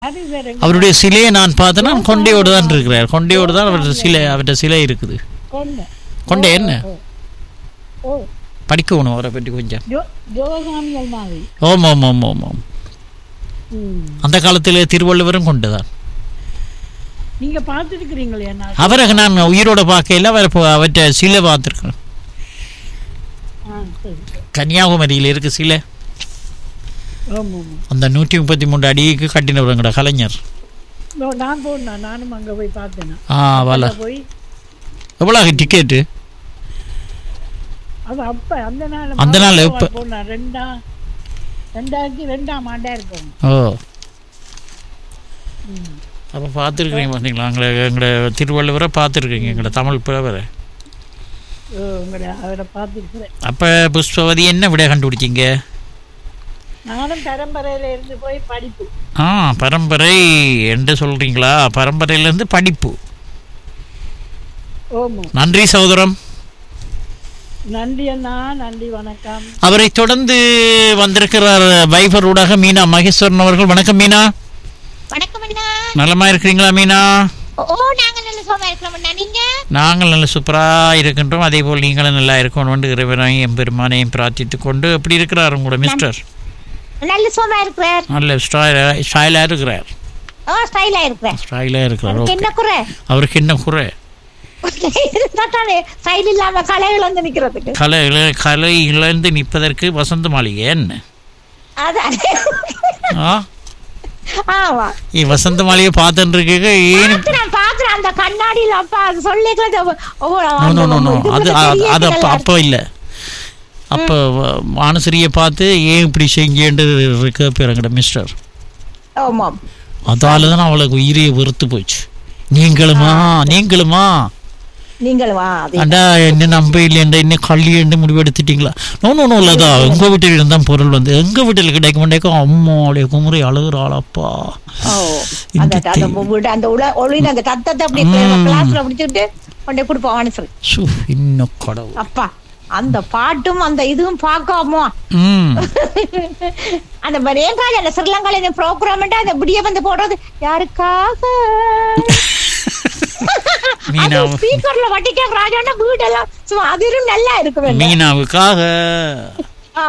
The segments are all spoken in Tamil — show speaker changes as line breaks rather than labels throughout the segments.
அது வேற எங்க
அவருடைய சிலையை நான் பார்த்தேன்னா கொண்டையோடு தான் இருக்கிறார் கொண்டையோடு தான் அவருடைய சிலை அவருடைய சிலை இருக்குது
கொண்ட
கொண்டை என்ன
ஓ
படிக்கணும் அவரை பற்றி கொஞ்சம்
ஜோ ஜோகாமியல் மாதிரி
ஓம் ஓம் ஓம் ஓம் ஓம்
ம்.
அந்த காலத்தில் திருவள்ளுவரும் கொண்டுதான்
நீங்க பார்த்துருக்கிறீங்களே நான்
அவரை நான் உயிரோட பார்க்கையில் அவர் இப்போ அவற்றை சிலை பார்த்துருக்கேன்
ஆ சரி
கன்னியாகுமரியில் இருக்கு சிலை
ஆமாம் ஆமாம்
அந்த நூற்றி முப்பத்தி மூன்று அடிக்கு கட்டினவருங்கட கலைஞர்
இதோ நான் போனேன் நானும் அங்க போய் பார்த்தேன்
ஆ வல
அங்க போய்
எவ்வளோ டிக்கெட்டு
அது அப்ப அந்த நாள்
அந்த நாள் எப்ப?
போனேன் ரெண்டா ரெண்டாயிரத்தி ரெண்டாம் ஆண்டா இருக்கும்
ஓ அப்போ பார்த்துருக்கீங்க பார்த்தீங்களா எங்களை எங்களை திருவள்ளுவரை பார்த்துருக்கீங்க எங்களை தமிழ் புலவரை
ஓ, உங்களை அவரை பார்த்துருக்கிறேன்
அப்போ புஷ்பவதி என்ன விட கண்டுபிடிச்சிங்க
நானும் பரம்பரையில இருந்து போய் படிப்பு
ஆ பரம்பரை என்று சொல்கிறீங்களா பரம்பரையிலேருந்து படிப்பு
ஓமோ
நன்றி சகோதரம்
நன்றி அண்ணா நன்றி வணக்கம்
அவரை தொடர்ந்து வந்திருக்கிறார் வைபர் ஊடாக மீனா மகேஸ்வரன் அவர்கள் வணக்கம் மீனா
வணக்கம் அண்ணா
நலமா இருக்கிறீங்களா மீனா
ஓ நாங்க நல்ல சோமா இருக்கிறோம் அண்ணா நீங்க
நாங்கள் நல்ல சூப்பராக இருக்கின்றோம் அதே போல் நீங்களும் நல்லா இருக்கணும் இறைவனையும் எம்பெருமானையும் பிரார்த்தித்துக் கொண்டு எப்படி இருக்கிறார் உங்களோட மிஸ்டர்
நல்ல சோமா இருக்கிறார்
நல்ல ஸ்டைலாக ஸ்டைலாக இருக்கிறார்
ஓ ஸ்டைலா இருக்கிறார்
ஸ்டைலாக இருக்கிறார்
அவருக்கு
ஓகே
என்ன குறை
அவருக்கு என்ன குறை
தானே ஸ்டைல் இல்லாம கலைகள் வந்து நிக்கிறதுக்கு
கலை இழ- கலை இழந்து நிற்பதற்கு வசந்த மாளிகை என்ன
அதான்
ஆ
ஆமா
இ வசந்த மாளிகை பார்த்துட்டு இருக்கீங்க ஏன்
பாத்துறேன் பாத்துறேன் அந்த கண்ணாடியில அப்பா அது சொல்லிக்கல
நோ நோ நோ நோ அது அது அது அப்போ அப்போ இல்லை அப்போ மானசரியை பார்த்து ஏன் இப்படி செஞ்சேன்னு இருக்க பேருங்கட மிஸ்டர்
ஆமாம்
அதால தான் அவளுக்கு உயிரே வெறுத்து போச்சு நீங்களுமா நீங்களுமா
நீங்கள் வா அது
அண்டா என்ன நம்ப இல்லையண்டா என்ன கள்ளி என்று முடிவெடுத்துட்டீங்களா நோ நோ நோ இல்லதா உங்க வீட்டில் இருந்தால் பொருள் வந்து எங்க வீட்டில் கிடைக்க மாட்டேக்கும் அம்மாவுடைய குமுறை அழுகுறாளப்பா
ஓ
இந்த
அந்த அந்த வீடு அந்த உல ஒளின அந்த தத்தத்தை அப்படி கிளாஸ்ல பிடிச்சிட்டு கொண்டே கொடுப்போம் சொல்லி
சு இன்னும் கடவுள்
அப்பா அந்த பாட்டும் அந்த இதுவும் பார்க்காமோ
ம்
அந்த ரேகால அந்த ஸ்ரீலங்கால இந்த ப்ரோக்ராம் அந்த விடிய வந்து போடுறது யாருக்காக
மீனா
ஸ்பீக்கர்ல வட்டிக்க ராஜாண்ட வீடெல்லாம் சும்மா அதிரும் நல்லா இருக்கு வேண்டாம்.
மீனாவுக்காக
ஆ,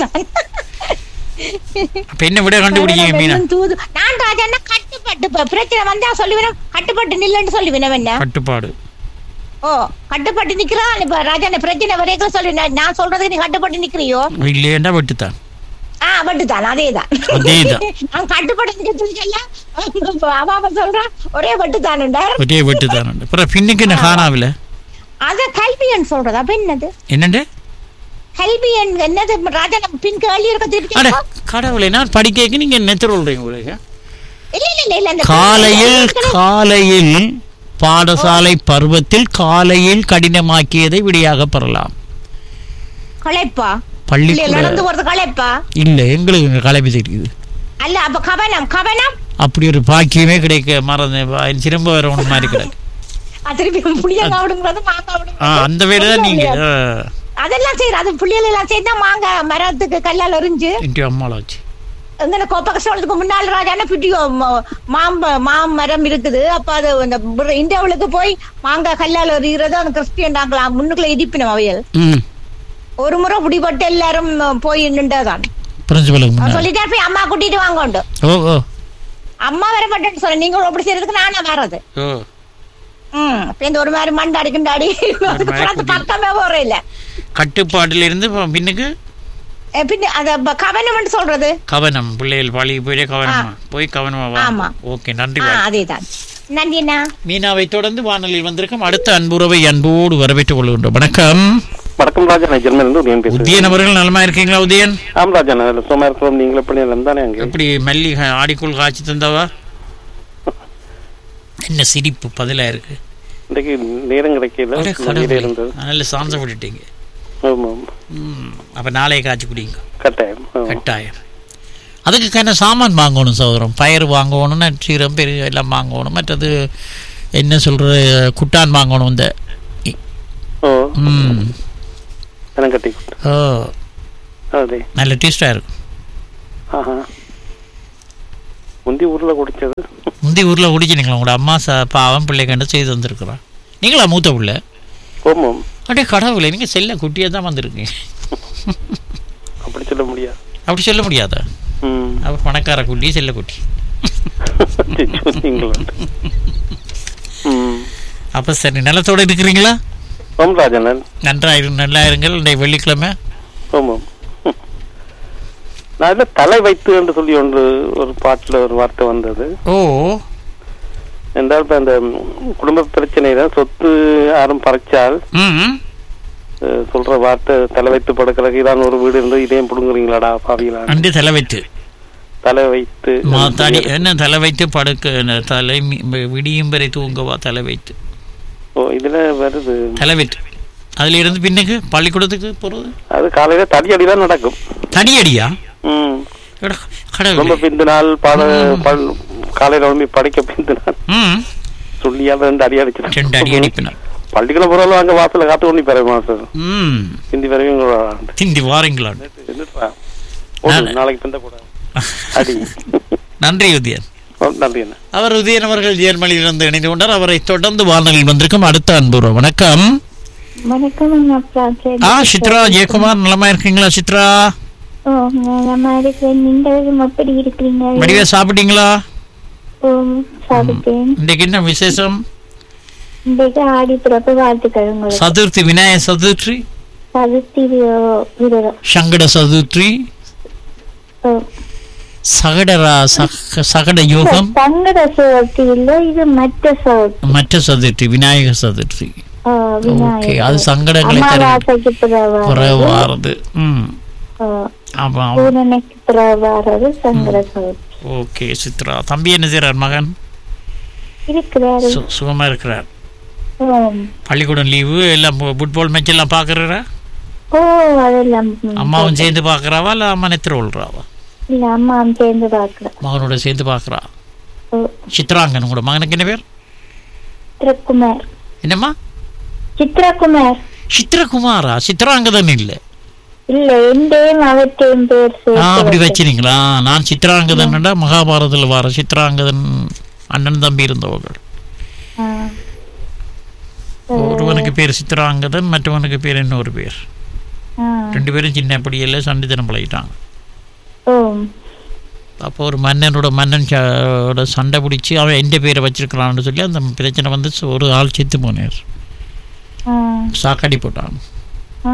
அப்ப என்ன விட கண்டுபிடிக்கீங்க மீனா
வெள்ளம் தூது நான் ராஜாண்ணா கட்டுப்பட்டு இப்ப பிரச்சனை வந்தா சொல்லுவேன் கட்டுப்பட்டு நில்லுன்னு சொல்லுவேன் என்ன
கட்டுப்பாடு
ஓ கட்டுப்பட்டு நிக்கிறான் இப்ப ராஜா பிரச்சனை வரைக்கும் சொல்லி நான் சொல்றதுக்கு நீ கட்டுப்பட்டு நிக்கிறியோ
இல்லையேண்டா வெட்டுத்தான்
ஆ வட்டுதான் அதேதான்
அதேதான்.
நான் கட்டுப்பட்டு நிக்கிறதுல அவ அவ சொல்றான் ஒரே வட்டுதானுண்டா
ஒரே வெட்டுத்தான் அப்புறம் பின்னுக்கு என்ன காணாவில
அத கல்வியன் சொல்றது அப்ப என்னது
என்னண்டு
கல்வியன் என்னது ராஜா நம்ம பின் கேள்வி இருக்க
அட
திருப்பி
கடவுளை நான் படிக்க நீங்க நெத்து சொல்றீங்க உங்களுக்கு
இல்ல இல்ல இல்ல இல்ல அந்த
காலையில் காலையில் பாடசாலை பருவத்தில் காலையில் கடினமாக்கியதை விடியாக பெறலாம்
களைப்பா
பள்ளி
இல்ல நடந்து போறது களைப்பா
இல்ல எங்களுக்கு இங்க கலைப்பு தெரியுது
அல்ல அப்ப கவனம் கவனம்
அப்படி ஒரு பாக்கியமே கிடைக்க மறந்து திரும்ப வர ஒன்று மாதிரி கிடையாது
அது திருப்பி புளியங்க விடுங்கிறது மாங்காய்
ஆ,
விடுங்கிறது
அந்த வேலை தான் நீங்க ஆ,
அதெல்லாம் செய்யற அது புளியல் எல்லாம் செய்தா மாங்காய் மரத்துக்கு கல்லால் எறிஞ்சு
இன்றைய அம்மாளாச்சு
இந்த கோப்ப கஷ்டத்துக்கு முன்னாள் ராஜான பிடியோ மாம்ப மாமரம் இருக்குது அப்ப அது அந்த பிர- இந்தியாவுக்கு போய் மாங்காய் கல்லால் எறிகிறது அந்த கிறிஸ்டியன்டாங்களாம் முன்னுக்குள்ள இடிப்பினம் அவையல்
ம்
ஒரு முறை பிடிபட்டு எல்லாரும் போய் நின்றதான்
பிரின்சிபலுக்கு
அவன்
முன்னாடி
சொல்லிட்டா போய் அம்மா கூட்டிட்டு வாங்கோண்டு
ஓ ஓ
அம்மா வரப்பட்டேன்னு சொல்ல நீங்க அப்படி செய்யறதுக்கு நானே வர்றது
ஓ
ம் அப்ப இந்த ஒரு மாதிரி மண்டாடி கிண்டாடி அதுக்கப்புறம் அந்த பக்கமே போற இல்ல
கட்டுப்பாட்டில் இருந்து இப்ப பின்னுக்கு
எ, பின்ன அத ப- கவனம்னு சொல்றது
கவனம் பிள்ளைகள் பள்ளிக்கு போயிட்டே கவனமா போய் கவனமா வா
ஆமா.
ஓகே நன்றி
ஆ
வா
அதேதான் நன்றி அண்ணா
மீனாவை தொடர்ந்து வானொலியில் வந்திருக்கும் அடுத்த அன்புறவை அன்போடு வரவேற்றுக் கொள்கின்றோம் வணக்கம்
வணக்கம் ராஜா நான் ஜெர்மனிலிருந்து உதயம் பேசுறேன்
உதயன் அவர்கள் நலமா இருக்கீங்களா உதயன்
ஆம் ராஜா நான் சும்மா இருக்கிறோம் நீங்களும் எப்படி நிலம் தானே அங்கே
எப்படி மல்லி ஆடிக்குள் காய்ச்சி தந்தவா என்ன சிரிப்பு பதிலா இருக்கு
இன்றைக்கு நேரம் கிடைக்கல
அட
மதியம்
கடவுளே.
இருந்தது
நல்ல சான்ஸ் விட்டுட்டீங்க
ஆமாம்
ம், அப்ப நாளைய காய்ச்சி குடிங்க
கட்டாயம் ஆமாம்.
கட்டாயம் அதுக்கு கண்ண சாமான் வாங்கணும் சகோதரம் பயிர் வாங்கணும் நச்சீரம் பெரிய எல்லாம் வாங்கணும் மற்றது என்ன சொல்ற குட்டான் வாங்கணும் இந்த
ஓ
ம்
பணம் கட்டி
ஓ
அதே
நல்ல டேஸ்டாக இருக்கும்
ஆஹா முந்தி ஊர்ல குடிச்சது
முந்தி ஊரில் குடிச்சினீங்களா உங்களோட அம்மா ச பாவம் பிள்ளை கண்டு செய்து வந்திருக்கிறா நீங்களா மூத்த பிள்ளை
ஓமாம்
அப்படியே கடவுளை நீங்கள் செல்ல குட்டியாக தான் வந்திருக்கீங்க
அப்படி சொல்ல முடியாது
அப்படி சொல்ல முடியாதா
ம்
அப்போ பணக்கார குட்டி செல்ல குட்டி
சொன்னீங்களா ம்
அப்போ சரி நிலத்தோடு இருக்கிறீங்களா
ஓம் ராஜனன்
நன்றா இரு நல்லா இருங்கள் இன்றைய வெள்ளிக்கிழமை
ஆமாம் நான் இதில் தலை வைத்து என்று சொல்லி ஒன்று ஒரு பாட்டில் ஒரு வார்த்தை வந்தது
ஓ
என்றால் இப்போ அந்த ம், குடும்ப பிரச்சனை தான் சொத்து யாரும் பறிச்சால்
ம்
அஹ், சொல்ற வார்த்தை தலை வைத்து படுக்கிறதுக்கு இதான் ஒரு வீடு இருந்து இதையும் பிடுங்குறீங்களாடா பாவிகளா
அண்டு தலை வைத்து
தலை வைத்து
மாத்தாடி என்ன தலை வைத்து படுக்க என்ன, தலை மி- விடியும் வரை தூங்கவா தலை வைத்து
ஓ இதுல வருது
தலை வைத்து அதுல இருந்து பின்னுக்கு பள்ளிக்கூடத்துக்கு போறது
அது காலையில தடியடி தான் நடக்கும்
தனியடியா
ம்
எடா,
ரொம்ப
கடவுளே
பிந்து நாள் பாட பல் காலையில வந்து படிக்க பிந்து நாள்
ம்
சொல்லியால ரெண்டு அடி அடிச்சிடும்
ரெண்டு அடி அடிப்பினார்
பள்ளிக்கூடம் போறாலும் அங்க வாசல்ல காத்து கொண்டு பெற மாஸ்டர்
ம்
ஹிந்தி வரையும்
திண்டி வாரீங்களா
என்னப்பா ஓடு, நாளைக்கு பிந்த கூட அடி
நன்றி உதயன்
ஓ, நன்றி அண்ணா
அவர் உதயன் அவர்கள் ஜெர்மனியிலிருந்து இணைந்து கொண்டார் அவரை தொடர்ந்து வானொலியில் வந்திருக்கும் அடுத்த அன்புறவு வணக்கம்
வணக்கம் அண்ணா
ஆ சித்ரா ஜெயக்குமார் நலமா இருக்கீங்களா சித்ரா
ஓ நலமா இருக்கிறேன் நீங்களும் எப்படி இருக்கிறீங்க
வடிவா சாப்பிட்டீங்களா
ஓ சாப்பிட்டேன்
இன்றைக்கு என்ன விசேஷம்
இன்றைக்கு ஆடி பிறப்பு வாழ்த்துக்கள் உங்களுக்கு
சதுர்த்தி விநாயக சதுர்த்தி
சதுர்த்தி வி- விரதம்
சங்கட சதுர்த்தி
ஓ.
சகடரா சக சகட யோகம்
சங்கட சதுர்த்தி இல்ல இது மற்ற சதுர்த்தி
மற்ற சதுர்த்தி விநாயக சதுர்த்தி
ஓ,
ஓகே
விநாயகர்.
அது சங்கடங்களை தரும்
அமாவாசைக்கு பிறகு
குறைவாரது ம்
ஓ,
ஆமா
பூரணைக்கு பிறகு வர்றது சங்கட சதுர்த்தி
ஓகே சித்ரா தம்பி என்ன செய்றார் மகன்
இருக்கிறாரு
சு- சுகமா இருக்கிறார்
ஓ.
பள்ளிக்கூடம் லீவு எல்லாம் ஃபுட்பால் மேட்ச் எல்லாம் பாக்குறாரா
ஓ அதெல்லாம் ம்,
அம்மாவும் சேர்ந்து பாக்குறாவா இல்ல அம்மா நெத்திர விழுறாவா
இல்ல அம்மாவும் சேர்ந்து பாக்குறேன்
மகனோட சேர்ந்து பாக்குறா
ஓ
சித்ராங்கன் கூட மகனுக்கு என்ன பேர்
சித்ரகுமார்
என்னம்மா
சித்ரகுமார்
சித்ரகுமாரா சித்ராங்கதன் இல்ல
இல்ல எந்தேயும் அவற்றையும் பேர்
ஆ
சேர்த்து
அப்படி
வைக்க-
வச்சினீங்களா நான் சித்ராங்கதன்டா மகாபாரதத்தில் வர சித்ராங்கதன் அண்ணன் தம்பி இருந்தவர்கள்
ஆ.
ஒருவனுக்கு பேர் சித்ராங்கதன் மற்றவனுக்கு பேர் இன்னொரு பேர்
ஆ.
ரெண்டு பேரும் சின்ன படியில சண்டித்தனம் பழகிட்டாங்க
ஓ
அப்போ ஒரு மன்னனோட மன்னன் ச- ஓட சண்டை பிடிச்சி அவன் எந்த பேரை வச்சிருக்கிறான்னு சொல்லி அந்த பிரச்சனை வந்து சு- ஒரு ஆள் செத்து போனார்
ஆ.
சாக்கடி போட்டான்
ஆ.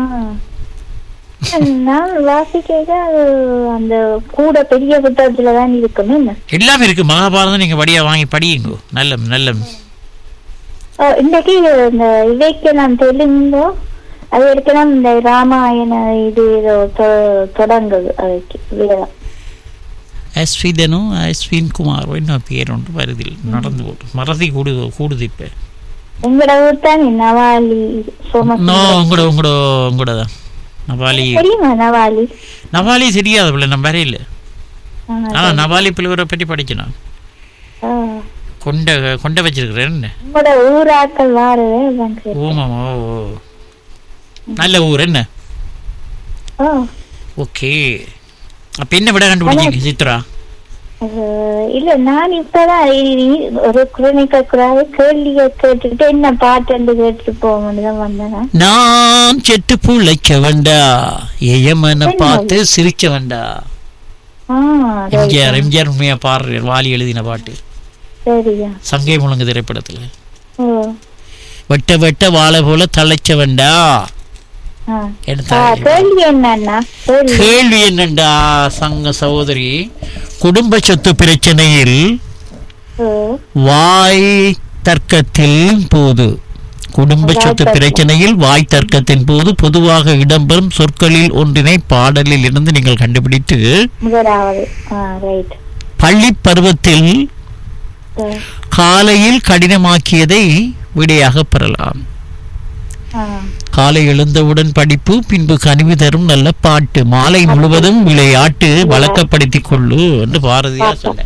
நான் வாசிக்க அது அந்த கூட பெரிய புத்தகத்துல தான் இருக்கணும் என்ன
எல்லாமே இருக்கு மகாபாரதம் நீங்க படியா வாங்கி படியுங்க நல்ல நல்ல
ஓ, இன்றைக்கு இந்த இவைக்கு நான் தெலுங்கோ அது வரைக்கும் இந்த ராமாயண இது ஏதோ தொ- தொடங்குது அதுக்கு வேதம்
அஸ்விதனும் அஸ்வின் குமாரோ என்ன பேர் ஒன்று வருதில் நடந்து போட்டு மறதி கூடு கூடுது இப்போ
உங்களோட ஊர் தான் நவாலி சோமசுந்தரம்.
நோ உங்களோட உங்களோட உங்களோட தான் நவாலி
தெரியுமா நவாலி
நவாலி தெரியாத பிள்ளை நம்ம வரையில
ஆ,
ஆனால் நவாலி பிள்ளைவரை பற்றி படிச்சேன் நான்
ஆ.
கொண்ட கொண்ட வச்சிருக்கிறேன் என்ன
உங்களோட ஊராக்கள் வாரது அதான் கேட்டேன்.
ஓமாம் ஓ ஓ. நல்ல ஊர் என்ன
ஓ
ஓகே அப்போ என்ன விட கண்டுபிடிச்சீங்க சித்ரா
அது இல்ல நான் இப்பதான் இ- ஒரு குரணிக்க கூடாது கேள்விய கேட்டுட்டு என்ன பாட்டு கேட்டுட்டு போகணும்னு தான் வந்தேன் நான்.
நான் செத்து புழைச்ச வேண்டா எயமனை பார்த்து சிரிச்ச வேண்டா
ஆ right.
எம்ஜிஆர் எம்ஜிஆர் உண்மையா பாடுறார் வாலி எழுதின பாட்டு
சரியா
சங்கை முழங்கு திரைப்படத்துல
ஓ
வெட்ட வெட்ட வாழை போல தழைச்ச வேண்டா
ஆ.
என்ன
ஆ,
தாய்?
கேள்வி என்னன்னா கேள்வி
கேள்வி என்னண்டா சங்க சகோதரி குடும்ப சொத்து பிரச்சனையில்
ஓ,
வாய் தர்க்கத்தில் போது குடும்ப
வாய்
சொத்து
தர்க்கம்.
பிரச்சனையில் வாய் தர்க்கத்தின் போது பொதுவாக இடம்பெறும் சொற்களில் ஒன்றினை பாடலில் இருந்து நீங்கள் கண்டுபிடித்து
முதலாவது ஆ ரைட்
பள்ளி பருவத்தில்
ஓ,
காலையில் கடினமாக்கியதை விடையாக பெறலாம்
ஆ
காலை எழுந்தவுடன் படிப்பு பின்பு கனிவு தரும் நல்ல பாட்டு மாலை முழுவதும் விளையாட்டு வழக்கப்படுத்திக் கொள்ளு என்று பாரதியார் சொன்ன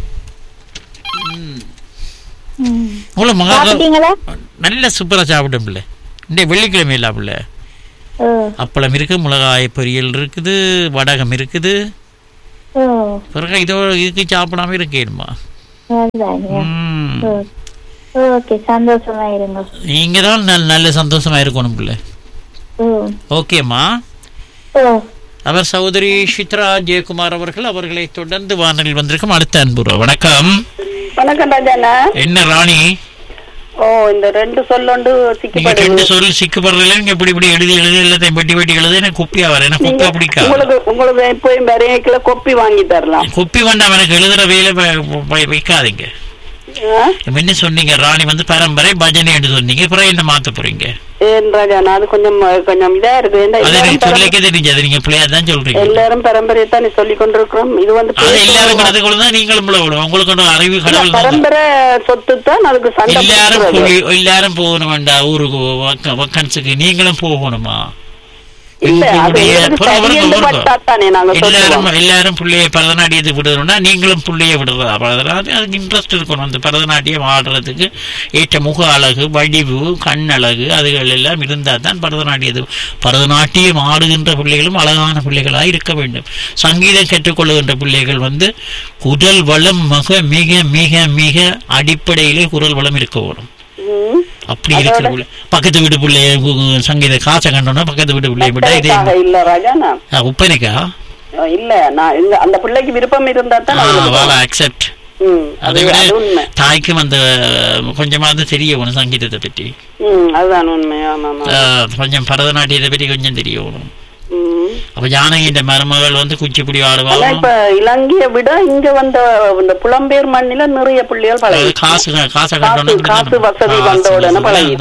ம்.
உங்களை மகா
சாப்பிட்டீங்களா
நல்ல சூப்பரா சாப்பிடும் பிள்ளை இந்த வெள்ளிக்கிழமை இல்ல பிள்ளை
ஓ
அப்பளம் இருக்கு மிளகாய் பொரியல் இருக்குது வடகம் இருக்குது
ஓ
பிறகு இதோ இதுக்கு சாப்பிடாம இருக்கேன்மா
அதுதானே
ம்
ஓ ஓகே சந்தோஷமா இருங்க
நீங்க தான் நல்ல நல்ல சந்தோஷமா இருக்கணும் பிள்ளை
ஓ
ஓகேம்மா
ஓ
அவர் சகோதரி சித்ரா ஜெயக்குமார் அவர்கள் அவர்களை தொடர்ந்து வானலில் வந்திருக்கும் அடுத்த அன்புறவு வணக்கம்
வணக்கம் ராஜாண்ணா
என்ன ராணி
ஓ இந்த ரெண்டு சொல்லொண்டு
நீங்க
சிக்கப்படுது
ரெண்டு சொல் சிக்கப்படுறதுல நீங்க இப்படி இப்படி எழுதி எழுதி எல்லாத்தையும் வெட்டி வெட்டி எழுதி எனக்கு குப்பியா வர எனக்கு
நீங்க
குப்பா பிடிக்காது
உங்களுக்கு உங்களுக்கு எப்பயும் வரையக்கில கொப்பி வாங்கி தரலாம்
குப்பி வேண்டாம் எனக்கு எழுதுற வேலை வ- வ- வைக்காதீங்க
ஆ?
என்ன சொன்னீங்க ராணி வந்து பரம்பரை பஜனை என்று சொன்னீங்க அப்புறம் என்ன மாத்த போறீங்க
ஏன் ராஜாண்ணா அது கொஞ்சம் கொஞ்சம் இதா இருக்கு ஏன்டா
அது
எல்லாரும்
எனக்கு
பரம்-
சொல்லிக்க தெரிஞ்சது நீங்க பிள்ளையா தான் சொல்றீங்க
எல்லாரும் பரம்பரையை தான் சொல்லி கொண்டிருக்கிறோம் இது வந்து
அது
பேசுறது
எல்லாரும் கணக்குள்ள தான் நீங்களும் உள்ள விடும் உங்களுக்கு ஒன்றும் அறிவு
இல்ல,
கடவுள் தான்
பரம்பரை சொத்து தான் அதுக்கு சண்டை
எல்லாரும்
போடுறது.
போய் எல்லாரும் போகணும் வேண்டாம் ஊருக்கு வக்க- வக்கன்ஸுக்கு நீங்களும் போகணுமா
இல்ல அது
உங்களுடைய
எங்களுக்கு
புறம்
சரியென்று
வருங்க,
பட்டா தானே நாங்க
எல்லாரும்
சொல்லுவோம்
எல்லாரும் பிள்ளைய பரதநாட்டியத்துக்கு விடுறோம்னா நீங்களும் பிள்ளைய விடுறதா பரதநாட்டியம் அதுக்கு இன்ட்ரெஸ்ட் இருக்கணும் அந்த பரதநாட்டியம் ஆடுறதுக்கு ஏற்ற முக அழகு வடிவு கண் அழகு அதுகள் எல்லாம் இருந்தால் தான் பரதநாட்டியது பரதநாட்டியம் ஆடுகின்ற பிள்ளைகளும் அழகான பிள்ளைகளாக இருக்க வேண்டும் சங்கீதம் கற்றுக்கொள்ளுகின்ற பிள்ளைகள் வந்து குரல் வளம் மிக மிக மிக மிக அடிப்படையிலே குரல் வளம் இருக்க வேணும்
ம்.
அப்படி இருக்கிற பிள்ளை பக்கத்து வீட்டு பிள்ளைய கு- சங்கீத காசை கண்டோன்னா பக்கத்து வீட்டு பிள்ளைய விட்டா இதே
மத்ததுக்காக இல்ல ராஜாண்ணா
ஆ, உப்பனைக்கா
இல்ல நான் இந்த அந்த பிள்ளைக்கு விருப்பம் இருந்தா தான் அவங்களுக்கு
வாழ அக்செப்ட்
ம்,
அதை
அது
விட
அது உண்மை
தாய்க்கும் அந்த கொஞ்சமாவது தெரியணும் சங்கீதத்தை பற்றி
ம், அதுதான் உண்மை ஆமா ஆமா
ஆ, கொஞ்சம் பரதநாட்டியத்தை பற்றி கொஞ்சம் தெரியணும்
ம்.
அப்ப ஜானகின்ற மருமகள் வந்து குச்சிப்புடி
ஆனா
ஆடுவாங்க
இப்ப இலங்கையை விட இங்க வந்த இந்த புலம்பெயர் மண்ணில நிறைய புள்ளிகள் பழகி
காசு காசை
காசு
கட்டணும்
காசு வசதி வந்த உடனே பழகி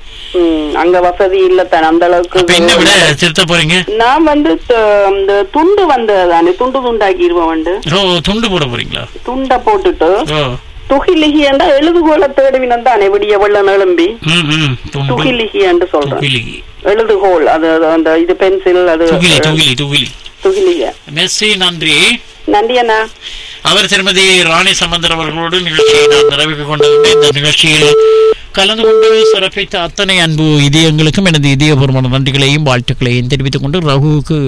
அங்க வசதி இல்ல தானே அந்த அளவுக்கு
அப்ப என்ன விட திருத்த போறீங்க
நான் வந்து த- இந்த துண்டு வந்ததானே துண்டு துண்டாக்கிடுவோம் வந்து
ஓ துண்டு போட போறீங்களா
துண்டை போட்டுட்டு
ஓ
துகிலிகியண்டா எழுதுகோல தேடுவினம் தானே விடிய வெள்ளம் எழும்பி
ம் ம் துண்டு
துகிலிகியன்னு சொல்றேன்
துகிலி
எழுதுகோல் அது அது அந்த இது பென்சில் அது
துகிலி துகிலி துகிலி
துகிலிக
மெஸ்ஸி நன்றி
நன்றி அண்ணா
அவர் திருமதி ராணி சம்பந்தர் அவர்களோடு நிகழ்ச்சியை நான் நிறைவேற்றி கொண்டிருந்தேன் இந்த நிகழ்ச்சியில் கலந்து கொண்டு சிறப்பித்த அத்தனை அன்பு இதயங்களுக்கும் எனது இதயபூர்வமான நன்றிகளையும் வாழ்த்துக்களையும் தெரிவித்துக் கொண்டு ரகுவுக்கு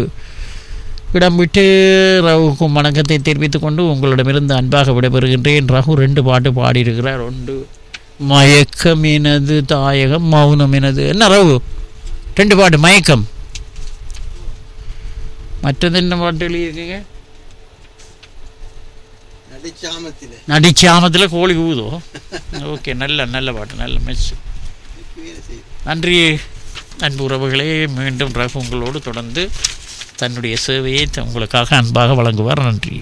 இடம் விட்டு ரகுவுக்கும் வணக்கத்தை தெரிவித்துக் கொண்டு உங்களிடமிருந்து அன்பாக விடைபெறுகின்றேன் ரகு ரெண்டு பாட்டு பாடியிருக்கிறார் ஒன்று மயக்கம் எனது தாயகம் மௌனம் எனது என்ன ரகு ரெண்டு பாட்டு மயக்கம் மற்றது என்ன பாட்டு எழுதியிருக்கீங்க நடிச்சாமத்துல கோழி ஊதோ ஓகே நல்ல நல்ல பாட்டு நல்ல மெஸ் நன்றி அன்பு உறவுகளே மீண்டும் ரகு உங்களோடு தொடர்ந்து தன்னுடைய சேவையை த- உங்களுக்காக அன்பாக வழங்குவார் நன்றி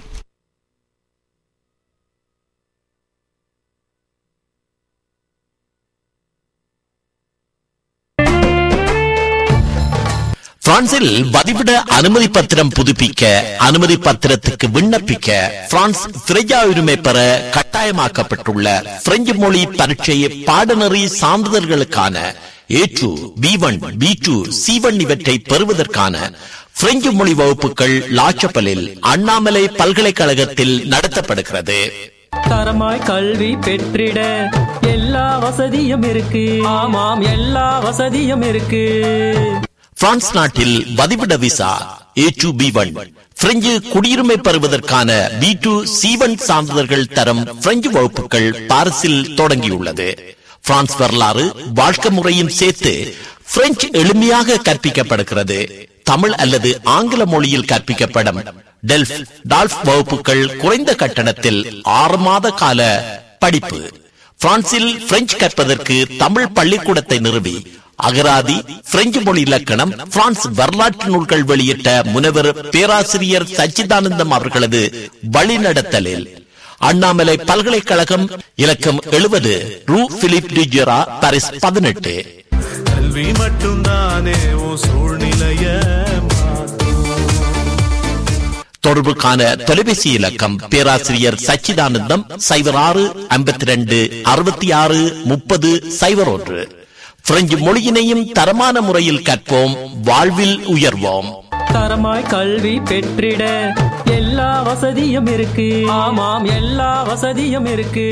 பிரான்சில் வதிவிட அனுமதி பத்திரம் புதுப்பிக்க அனுமதி பத்திரத்துக்கு விண்ணப்பிக்க பிரான்ஸ் பிரெஞ்சா உரிமை பெற கட்டாயமாக்கப்பட்டுள்ள பிரெஞ்சு மொழி பரீட்சை பாடநெறி சான்றிதழ்களுக்கான A two B one B two C one இவற்றை பெறுவதற்கான பிரெஞ்சு மொழி வகுப்புகள் லாச்சப்பலில் அண்ணாமலை பல்கலைக்கழகத்தில் நடத்தப்படுகிறது
தரமாய் கல்வி பெற்றிட எல்லா வசதியும் இருக்கு ஆமாம் எல்லா வசதியும் இருக்கு
பிரான்ஸ் நாட்டில் வதிவிட visa A two B one French குடியுரிமை பெறுவதற்கான பி டூ சி ஒன் சான்றிதழ்கள் தரம் பிரெஞ்சு வகுப்புகள் பாரிஸில் தொடங்கியுள்ளது பிரான்ஸ் வரலாறு வாழ்க்கை முறையும் சேர்த்து பிரெஞ்சு எளிமையாக கற்பிக்கப்படுகிறது தமிழ் அல்லது ஆங்கில மொழியில் கற்பிக்கப்படும் டெல்ஃப் டால்ஃப் வகுப்புகள் குறைந்த கட்டணத்தில் ஆறு மாத கால படிப்பு பிரான்சில் பிரெஞ்சு கற்பதற்கு தமிழ் பள்ளிக்கூடத்தை நிறுவி அகராதி பிரெஞ்சு மொழி இலக்கணம் பிரான்ஸ் வரலாற்று நூல்கள் வெளியிட்ட முனைவர் பேராசிரியர் சச்சிதானந்தம் அவர்களது வழிநடத்தலில் அண்ணாமலை பல்கலைக்கழகம் இலக்கம் எழுபது ரூ பிலிப் டிஜெரா பாரிஸ் பதினெட்டு
கல்வி மட்டும்தானே உன் சூழ்நிலைய
தொடர்புக்கான தொலைபேசி இலக்கம் பேராசிரியர் சச்சிதானந்தம் சைபர் ஆறு ஐம்பத்தி ரெண்டு அறுபத்தி ஆறு முப்பது சைபர் ஒன்று பிரெஞ்சு மொழியினையும் தரமான முறையில் கற்போம் வாழ்வில் உயர்வோம்
தரமாய் கல்வி பெற்றிட எல்லா வசதியும் இருக்கு ஆமாம் எல்லா வசதியும் இருக்கு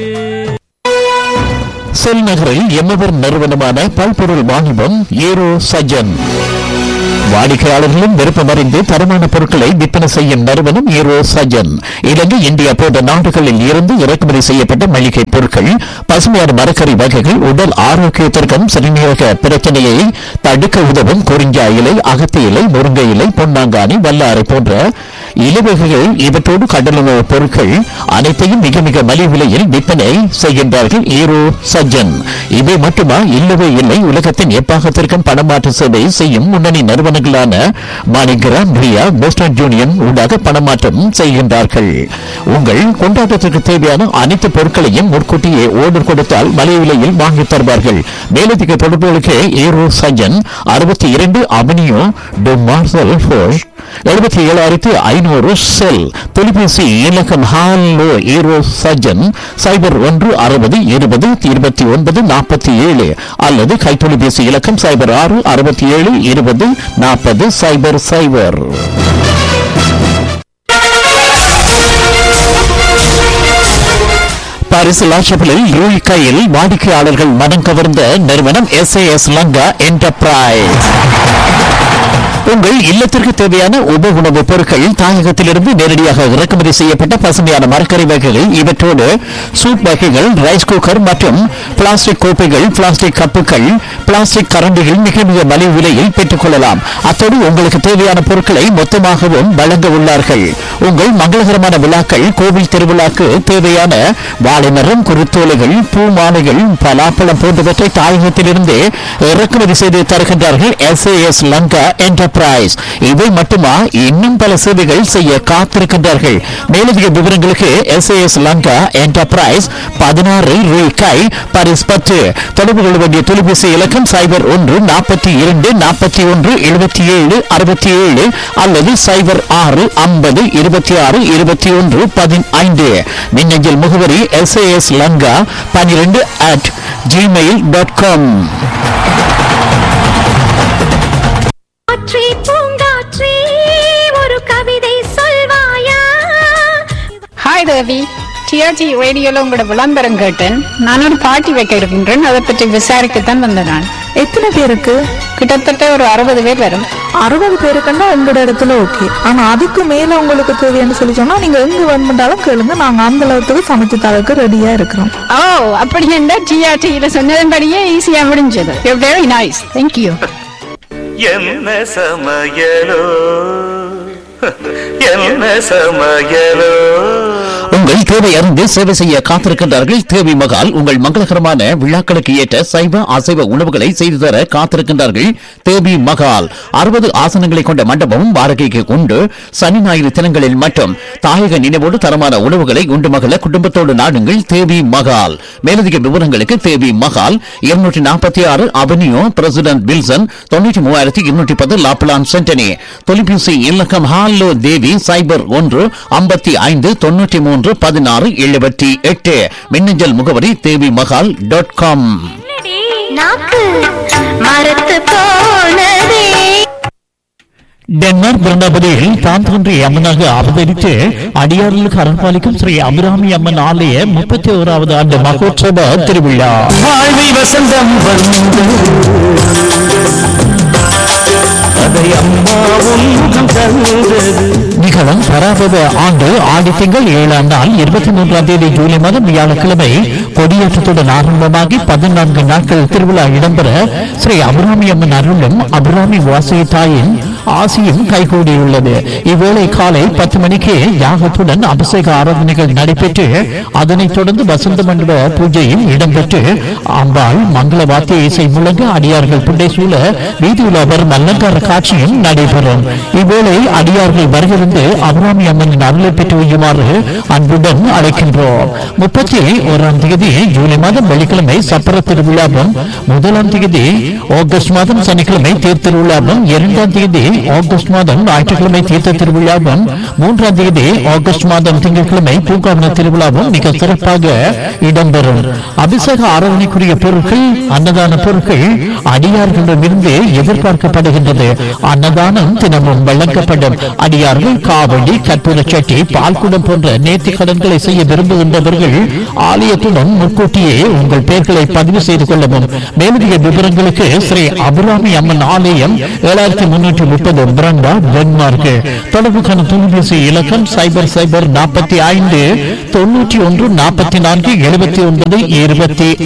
செல் நகரில் எம்மவர் நிறுவனமான பல்பொருள் வாணிபம் ஏரோ சஜன்
வாடிக்கையாளர்களும் விருப்பமறிந்து தரமான பொருட்களை விற்பனை செய்யும் நிறுவனம் ஈரோ சஜன் இலங்கை இந்தியா போன்ற நாடுகளில் இருந்து இறக்குமதி செய்யப்பட்ட மளிகை பொருட்கள் பசுமையான மரக்கறி வகைகள் உடல் ஆரோக்கியத்திற்கும் சிறுநீரக பிரச்சனையை தடுக்க உதவும் குறிஞ்சா இலை அகத்தி இலை முருங்கை இலை பொன்னாங்கானி வல்லாரை போன்ற இலவகைகள் இவற்றோடு கடலுணவு பொருட்கள் அனைத்தையும் மிக மிக மலிவு விலையில் விற்பனை செய்கின்றார்கள் ஈரோ சஜ்ஜன் இவை மட்டுமா இல்லவே இல்லை உலகத்தின் எப்பாகத்திற்கும் பணமாற்று சேவை செய்யும் முன்னணி நிறுவனங்களான மாணிகிராம் ரியா வெஸ்டர்ன் யூனியன் ஊடாக பணமாற்றம் செய்கின்றார்கள் உங்கள் கொண்டாட்டத்திற்கு தேவையான அனைத்து பொருட்களையும் முன்கூட்டியே ஓர்டர் கொடுத்தால் மலிவு விலையில் வாங்கித் தருவார்கள் மேலதிக தொடர்புகளுக்கு ஈரோ சஜ்ஜன் அறுபத்தி இரண்டு அவனியோ டு மார்சல் ஃபோஷ் எழுபத்தி ஏழாயிரத்தி ஐநூறு செல் தொலைபேசி இலக்கம் ஹாலோ ஈரோ சஜன் சைபர் ஒன்று அறுபது இருபது இருபத்தி ஒன்பது நாற்பத்தி ஏழு அல்லது கைத்தொலைபேசி இலக்கம் சைபர் ஆறு அறுபத்தி ஏழு இருபது நாற்பது சைபர் சைபர் பாரிஸ் லாஷப்பிளில் ரூய் கையில் வாடிக்கையாளர்கள் மனம் கவர்ந்த நிறுவனம் எஸ் லங்கா என்டர்பிரைஸ் உங்கள் இல்லத்திற்கு தேவையான உப உணவுப் பொருட்கள் தாயகத்திலிருந்து நேரடியாக இறக்குமதி செய்யப்பட்ட பசுமையான மரக்கறி வகைகள் இவற்றோடு சூப் வகைகள் ரைஸ் குக்கர் மற்றும் பிளாஸ்டிக் கோப்பைகள் பிளாஸ்டிக் கப்புகள் பிளாஸ்டிக் கரண்டிகள் மிக மிக மலிவு விலையில் பெற்றுக் கொள்ளலாம் அத்தோடு உங்களுக்கு தேவையான பொருட்களை மொத்தமாகவும் வழங்க உள்ளார்கள் உங்கள் மங்களகரமான விழாக்கள் கோவில் திருவிழாக்கு தேவையான வாழைமரம் குருத்தோலைகள் பூ மாலைகள் பலாப்பழம் போன்றவற்றை தாயகத்திலிருந்து இறக்குமதி செய்து தருகின்றார்கள் எஸ் எஸ் லங்கா என்டர்பிரைஸ் இவை மட்டுமா இன்னும் பல சேவைகள் செய்ய காத்திருக்கின்றார்கள் மேலதிக விவரங்களுக்கு எஸ் எஸ் லங்கா என்டர்பிரைஸ் பதினாறு ரூபாய் பரிஸ் பத்து தொடர்பு கொள்ள வேண்டிய தொலைபேசி இலக்கம் சைபர் ஒன்று நாற்பத்தி இரண்டு நாற்பத்தி ஒன்று எழுபத்தி ஏழு அறுபத்தி ஏழு அல்லது சைபர் ஆறு ஐம்பது இருபத்தி ஆறு இருபத்தி ஒன்று பதினைந்து மின்னஞ்சல் முகவரி எஸ் எஸ் லங்கா பன்னிரெண்டு அட் ஜிமெயில் டாட் காம்
காற்றே பூங்காற்றே ஒரு கவிதை சொல்வாயா
ஹாய் தேவி டிஆர்டி ரேடியோல உங்களோட விளம்பரம் கேட்டேன் நான் ஒரு பார்ட்டி வைக்க இருக்கின்றேன் அதை பற்றி விசாரிக்கத்தான் வந்தேன் நான்
எத்தனை பேருக்கு
கிட்டத்தட்ட ஒரு அறுபது பேர் வரும்
அறுபது பேருக்குன்னா உங்களோட இடத்துல ஓகே ஆனா அதுக்கு மேல உங்களுக்கு தேவைன்னு சொல்லி சொன்னா நீங்க எங்க வேணுமென்றாலும் கேளுங்க நாங்க அந்த அளவுக்கு சமைச்சு தரக்கு ரெடியா இருக்கிறோம்
ஓ அப்படி என்ன டிஆர்டியில சொன்னதன்படியே ஈஸியா முடிஞ்சது வெரி நைஸ் தேங்க்யூ
என்ன சமையலோ என்ன சமையலோ
உங்கள் தேவை அறிந்து சேவை செய்ய காத்திருக்கின்றார்கள் தேவி மகால் உங்கள் மங்களகரமான விழாக்களுக்கு ஏற்ற சைவ அசைவ உணவுகளை செய்து தர காத்திருக்கின்றார்கள் தேவி மகால் அறுபது ஆசனங்களை கொண்ட மண்டபமும் வாடகைக்கு உண்டு சனி ஞாயிறு தினங்களில் மட்டும் தாயக நினைவோடு தரமான உணவுகளை உண்டு மகள குடும்பத்தோடு நாடுங்கள் தேவி மகால் மேலதிக விவரங்களுக்கு தேவி மகால் இருநூற்றி நாற்பத்தி ஆறு அவென்யூ பிரசிடென்ட் வில்சன் தொண்ணூற்றி மூவாயிரத்தி இருநூற்றி பத்து லாப்லான் சென்டனி தொலைபேசி இலக்கம் ஹாலோ தேவி சைபர் ஒன்று ஐம்பத்தி ஐந்து தொண்ணூற்றி மூன்று பதினாறு எழுபத்தி எட்டு மின்னஞ்சல் முகவரி தேவி மகால் டாட் காம்
நாக்கு மரத்து போனதே
ഡെൻമാർക്ക് ഭരണപതിയിൽ താൻ തന്ത്രി അമ്മനാக അവതരിച്ച് അടിയാറിലേക്ക് അറപ്പാലിക്കും ശ്രീ അഭിരാമി അമ്മൻ ആലയ മുപ്പത്തി ഓരാവത് ആണ്ട് മഹോത്സവ തിരുവിഴ
வாழ்வி வசந்தம் வந்து அதை அம்மாவும் முகம் தந்தது
நிகழும் பராபவ ஆண்டு ஆடி திங்கள் ஏழாம் நாள் இருபத்தி மூன்றாம் தேதி ஜூலை மாதம் வியாழக்கிழமை கொடியேற்றத்துடன் ஆரம்பமாகி பதினான்கு நாட்கள் திருவிழா இடம்பெற ஸ்ரீ அபிராமி அம்மன் அருளும் அபிராமி வாசகி தாயின் ஆசியும் கைகூடியுள்ளது இவ்வேளை காலை பத்து மணிக்கு யாகத்துடன் அபிஷேக ஆராதனைகள் நடைபெற்று அதனைத் தொடர்ந்து வசந்த மண்டப பூஜையும் இடம்பெற்று அம்பாள் மங்கள வாத்திய இசை முழங்க அடியார்கள் புண்டை சூழ வீதியுலா வரும் அலங்கார காட்சியும் நடைபெறும் இவ்வேளை அடியார்கள் வருகிருந்து அபிராமி அம்மனின் அருளை பெற்று வையுமாறு அன்புடன் அழைக்கின்றோம் முப்பத்தி ஓராம் தேதி ஜூலை மாதம் வெள்ளிக்கிழமை சப்பர திருவிழாவும் முதலாம் தேதி ஆகஸ்ட் மாதம் சனிக்கிழமை தேர் திருவிழாவும் இரண்டாம் தேதி ஆகஸ்ட் மாதம் ஞாயிற்றுக்கிழமை தீர்த்த திருவிழாவும் மூன்றாம் தேதி ஆகஸ்ட் மாதம் திங்கட்கிழமை பூங்காவன திருவிழாவும் மிக சிறப்பாக இடம்பெறும் அபிஷேக ஆராதனைக்குரிய பொருட்கள் அன்னதான பொருட்கள் அடியார்களிடமிருந்து எதிர்பார்க்கப்படுகின்றது அன்னதானம் தினமும் வழங்கப்படும் அடியார்கள் காவடி கற்பூர சட்டி பால்குடம் போன்ற நேர்த்தி கடன்களை செய்ய விரும்புகின்றவர்கள் ஆலயத்துடன் கொள்ளவும் முன்கூட்டியே உங்கள் பெயர்களை பதிவு செய்து கொள்ளவும் மேலதிக விவரங்களுக்கு ஸ்ரீ அபிராமி அம்மன் ஆலயம் ஏழாயிரத்தி முன்னூற்றி முப்பது பிரண்டா டென்மார்க் தொடர்புக்கான தொலைபேசி இலக்கம் சைபர் சைபர் நாற்பத்தி ஐந்து தொண்ணூற்றி ஒன்று நாற்பத்தி நான்கு எழுபத்தி ஒன்பது இருபத்தி